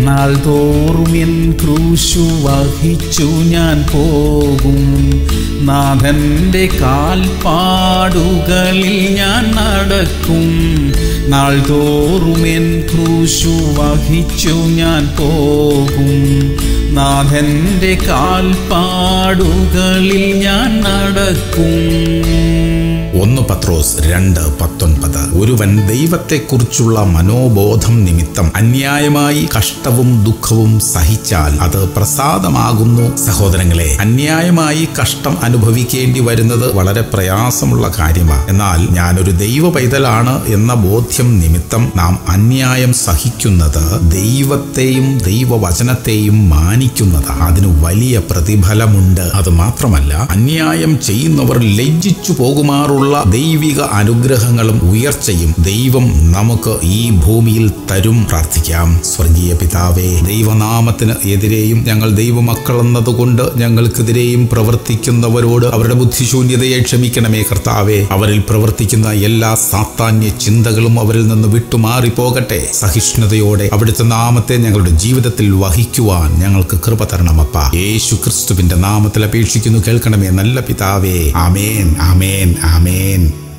നാൾ തോറും എൻ ക്രൂശു വഹിച്ചു ഞാൻ പോകും നാഥന്റെ കാൽപ്പാടുകളിൽ ഞാൻ നടക്കും നാൾ തോറും എൻ ക്രൂശു വഹിച്ചു ഞാൻ പോകും നാഥന്റെ കാൽപ്പാടുകളിൽ ഞാൻ നടക്കും ഒന്ന് പത്രോസ് രണ്ട് പത്തൊൻപത് ഒരുവൻ ദൈവത്തെക്കുറിച്ചുള്ള മനോബോധം നിമിത്തം അന്യായമായി കഷ്ടവും ദുഃഖവും സഹിച്ചാൽ അത് പ്രസാദമാകുന്നു സഹോദരങ്ങളെ അന്യായമായി കഷ്ടം അനുഭവിക്കേണ്ടി വരുന്നത് വളരെ പ്രയാസമുള്ള കാര്യമാണ് എന്നാൽ ഞാനൊരു ദൈവ പൈതലാണ് എന്ന ബോധ്യം നിമിത്തം നാം അന്യായം സഹിക്കുന്നത് ദൈവത്തെയും ദൈവവചനത്തെയും മാനിക്കുന്നതാണ് അതിന് വലിയ പ്രതിഫലമുണ്ട് അത് മാത്രമല്ല അന്യായം ചെയ്യുന്നവർ ലജ്ജിച്ചു പോകുമാറുള്ള ദൈവിക അനുഗ്രഹങ്ങളും ഉയർച്ചയും ദൈവം നമുക്ക് ഈ ഭൂമിയിൽ തരും പ്രാർത്ഥിക്കാം സ്വർഗീയ പിതാവേ ദൈവനാമത്തിന് എതിരെയും ഞങ്ങൾ ദൈവമക്കൾ എന്നതുകൊണ്ട് ഞങ്ങൾക്കെതിരെയും പ്രവർത്തിക്കുന്നവരോട് അവരുടെ ബുദ്ധിശൂന്യതയെ ക്ഷമിക്കണമേ കർത്താവേ അവരിൽ പ്രവർത്തിക്കുന്ന എല്ലാ സാത്താന്യ ചിന്തകളും അവരിൽ നിന്ന് വിട്ടുമാറിപ്പോകട്ടെ സഹിഷ്ണുതയോടെ അവിടുത്തെ നാമത്തെ ഞങ്ങളുടെ ജീവിതത്തിൽ വഹിക്കുവാൻ ഞങ്ങൾക്ക് കൃപ തരണമപ്പ യേശു ക്രിസ്തുവിന്റെ നാമത്തിൽ അപേക്ഷിക്കുന്നു കേൾക്കണമേ നല്ല പിതാവേ ആമേൻ ആമേൻ ആമേൻ